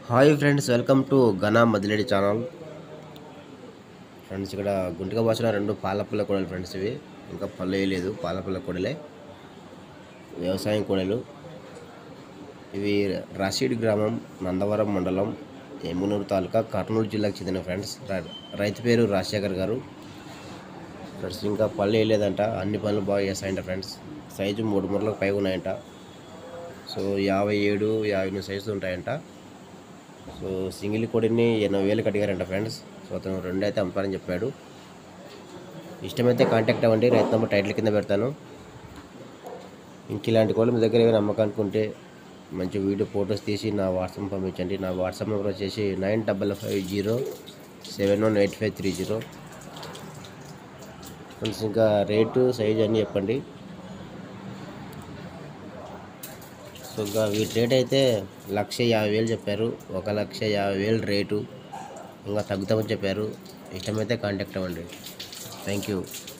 hi friends welcome to ఘనా మదిలేడి channel friends ఇక్కడ గుంటక భాషలో రెండు పాలపిల్ల కూడలు ఫ్రెండ్స్ ఇవి ఇంకా పళ్ళు వేయలేదు పాలపిల్ల కూడలే వ్యవసాయం కూడలు ఇవి రషీడ్ గ్రామం నందవరం మండలం ఎమ్మునూరు తాలూకా కర్నూలు జిల్లాకు చెందిన ఫ్రెండ్స్ ర- రైతు పేరు రాజశేఖర్ గారు ఫ్రెండ్స్ ఇంకా పళ్ళు వేయలేదంట అన్ని పనులు బాగా చేస్తాయంట ఫ్రెండ్స్ సైజు మూడు మూరలకు పైగా ఉన్నాయంట సో యాభై ఏడు యాభై ఎనిమిది సైజులు ఉంటాయంట సో సింగిల్ కోడిని ఎనభై వేలకు అడిగారంట ఫ్రెండ్స్ సో అతను రెండు అయితే అమ్ముతారని చెప్పాడు ఇష్టమైతే కాంటాక్ట్ అవ్వండి రైతు నెంబర్ టైటిల్ కింద పెడతాను ఇంక ఇలాంటి కోళ్ళు మీ దగ్గర ఏమైనా అమ్మకానికి ఉంటే మంచి వీడియో ఫొటోస్ తీసి నా వాట్సాప్ పంపించండి నా వాట్సాప్ నెంబర్ వచ్చేసి nine double five zero seven one eight five three zero friends ఇంకా రేటు సైజ్ అన్నీ చెప్పండి సో ఇంకా వీటి రేట్ అయితే లక్ష యాభై వేలు చెప్పారు ఒక లక్ష యాభై వేలు రేటు ఇంకా తగ్గుతామని చెప్పారు ఇష్టమైతే కాంటాక్ట్ అవ్వండి థ్యాంక్ యూ